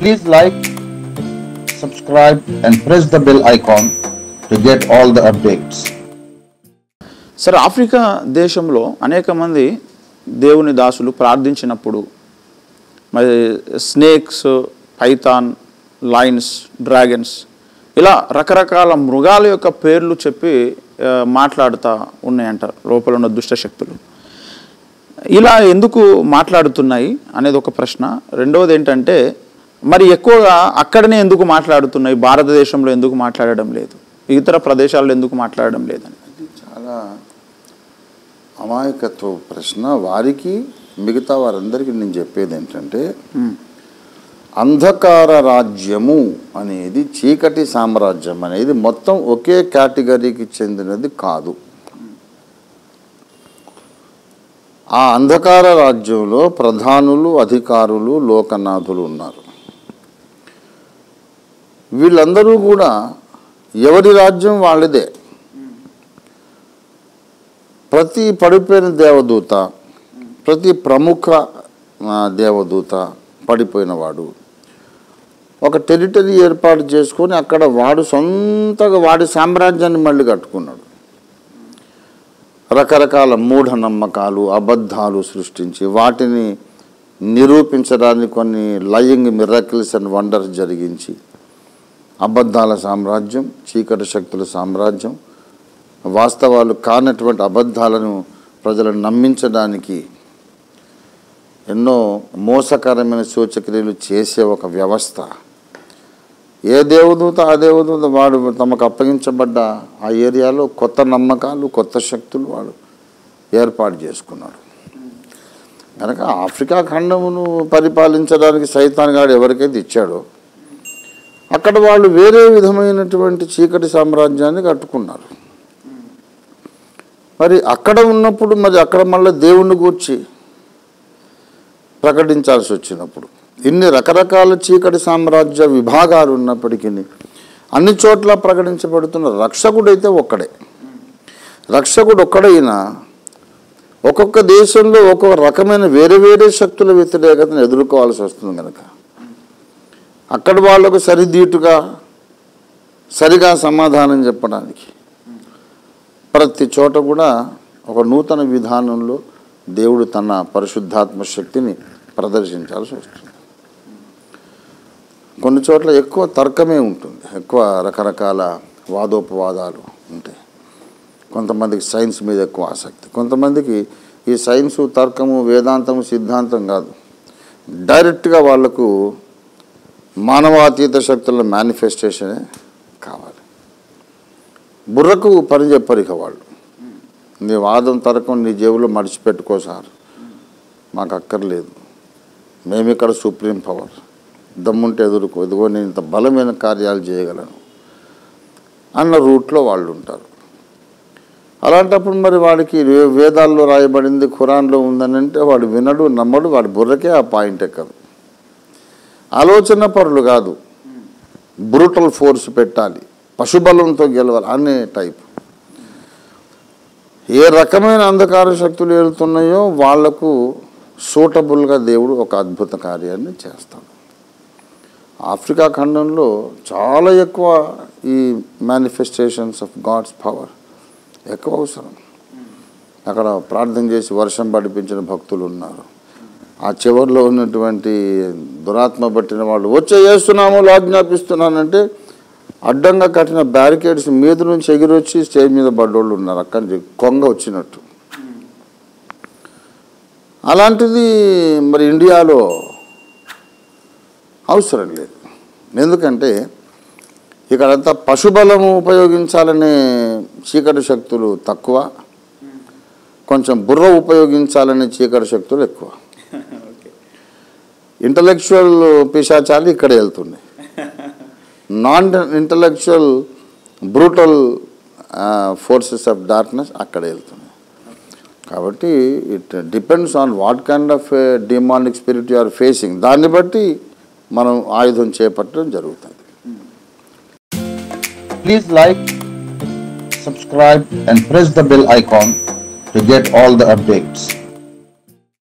Please like, subscribe, and press the bell icon to get all the updates. సరే Africa దేశంలో అనేక మంది దేవుని దాసులు ప్రార్థించినప్పుడు మరి స్నేక్స్ పైథాన్ లైన్స్ డ్రాగన్స్ ఇలా రకరకాల మృగాల యొక్క పేర్లు చెప్పి ఆ, మాట్లాడుతూ ఉన్నాయంట లోపల ఉన్న దుష్ట శక్తులు ఇలా ఎందుకు మాట్లాడుతున్నాయి అనేది ఒక ప్రశ్న రెండవది ఏంటంటే మరి ఎక్కువగా అక్కడనే ఎందుకు మాట్లాడుతున్నాయి భారతదేశంలో ఎందుకు మాట్లాడడం లేదు ఇతర ప్రదేశాల్లో ఎందుకు మాట్లాడడం లేదని చాలా అమాయకత్వ ప్రశ్న వారికి మిగతా వారందరికీ నేను చెప్పేది ఏంటంటే అంధకార రాజ్యము అనేది చీకటి సామ్రాజ్యం అనేది మొత్తం ఒకే కేటగిరీకి చెందినది కాదు ఆ అంధకార రాజ్యంలో ప్రధానులు అధికారులు లోకనాథులు ఉన్నారు వీళ్ళందరూ కూడా ఎవరి రాజ్యం వాళ్ళదే ప్రతి పడిపోయిన దేవదూత ప్రతి ప్రముఖ ఆ, దేవదూత పడిపోయినవాడు ఒక టెరిటరీ ఏర్పాటు చేసుకొని అక్కడ వాడు సొంతగా వాడి సామ్రాజ్యాన్ని మళ్ళీ కట్టుకున్నాడు రకరకాల మూఢనమ్మకాలు అబద్ధాలు సృష్టించి వాటిని నిరూపించడానికి కొన్ని లయింగ్ మిరకిల్స్ అండ్ వండర్స్ జరిగించి అబద్ధాల సామ్రాజ్యం చీకటి శక్తుల సామ్రాజ్యం వాస్తవాలు కానటువంటి అబద్ధాలను ప్రజలను నమ్మించడానికి ఎన్నో మోసకరమైన సూచక్రియలు చేసే ఒక వ్యవస్థ ఏ దేవదూత ఆ దేవదూత వాడు తమకు అప్పగించబడ్డ ఆ ఏరియాలో కొత్త నమ్మకాలు కొత్త శక్తులు వాడు ఏర్పాటు చేసుకున్నాడు కనుక ఆఫ్రికా ఖండమును పరిపాలించడానికి సైతాన్ గాడు ఎవరికైతే ఇచ్చాడో అక్కడ వాళ్ళు వేరే విధమైనటువంటి చీకటి సామ్రాజ్యాన్ని కట్టుకున్నారు మరి అక్కడ ఉన్నప్పుడు మరి అక్కడ మళ్ళీ దేవుణ్ణి గూర్చి ప్రకటించాల్సి వచ్చినప్పుడు ఇన్ని రకరకాల చీకటి సామ్రాజ్య విభాగాలు ఉన్నప్పటికీ అన్ని చోట్ల ప్రకటించబడుతున్న రక్షకుడైతే ఒక్కడే రక్షకుడు ఒక్కడైనా ఒక్కొక్క దేశంలో ఒక్కొక్క రకమైన వేరే వేరే శక్తుల వ్యతిరేకతను ఎదుర్కోవాల్సి వస్తుంది కనుక అక్కడ వాళ్ళకు సరిదీటుగా సరిగా సమాధానం చెప్పడానికి ప్రతి చోట కూడా ఒక నూతన విధానంలో దేవుడు తన పరిశుద్ధాత్మ శక్తిని ప్రదర్శించాల్సి వస్తుంది కొన్ని చోట్ల ఎక్కువ తర్కమే ఉంటుంది ఎక్కువ రకరకాల వాదోపవాదాలు ఉంటాయి కొంతమందికి సైన్స్ మీద ఎక్కువ ఆసక్తి కొంతమందికి ఈ సైన్సు తర్కము వేదాంతము సిద్ధాంతం కాదు డైరెక్ట్గా వాళ్లకు మానవాతీత శక్తుల మేనిఫెస్టేషనే కావాలి బుర్రకు పని చెప్పరు ఇక వాళ్ళు నీ వాదం తరకం నీ జేబులో మడిచిపెట్టుకో సార్ మాకు అక్కర్లేదు మేము ఇక్కడ సుప్రీం పవర్ దమ్ముంటే ఎదుర్కో ఇదిగో నేను ఇంత బలమైన కార్యాలు చేయగలను అన్న రూట్లో వాళ్ళు ఉంటారు అలాంటప్పుడు మరి వాడికి వే- వేదాల్లో రాయబడింది ఖురాన్లో ఉందని అంటే వాడు వినడు నమ్మడు వాడి బుర్రకే ఆ పాయింట్ ఎక్కదు ఆలోచన పరులు కాదు బ్రూటల్ ఫోర్స్ పెట్టాలి పశుబలంతో గెలవాలి అనే టైప్ ఏ రకమైన అంధకార శక్తులు వెళ్తున్నాయో వాళ్లకు సూటబుల్గా దేవుడు ఒక అద్భుత కార్యాన్ని చేస్తాడు ఆఫ్రికా ఖండంలో చాలా ఎక్కువ ఈ మేనిఫెస్టేషన్స్ ఆఫ్ గాడ్స్ పవర్ ఎక్కువ అవసరం అక్కడ ప్రార్థన చేసి వర్షం పడిపించిన భక్తులు ఉన్నారు ఆ చివరిలో ఉన్నటువంటి దురాత్మ పట్టిన వాళ్ళు వచ్చే చేస్తున్నాము ఆజ్ఞాపిస్తున్నానంటే అడ్డంగా కట్టిన బ్యారికేడ్స్ మీద నుంచి ఎగిరొచ్చి స్టేజ్ మీద పడ్డోళ్ళు ఉన్నారు అక్కడి నుంచి కొంగ వచ్చినట్టు అలాంటిది మరి ఇండియాలో అవసరం లేదు ఎందుకంటే ఇక్కడంతా పశుబలము ఉపయోగించాలనే చీకటి శక్తులు తక్కువ కొంచెం బుర్ర ఉపయోగించాలనే చీకటి శక్తులు ఎక్కువ ఇంటలెక్చువల్ పిశాచాలు ఇక్కడ వెళ్తున్నాయి non intellectual brutal forces of darkness అక్కడ వెళ్తున్నాయి కాబట్టి it depends on what kind of demonic spirit you are facing దాన్ని బట్టి మనం ఆయుధం చేపట్టడం జరుగుతుంది Please like, subscribe, and press the bell icon to get all the updates.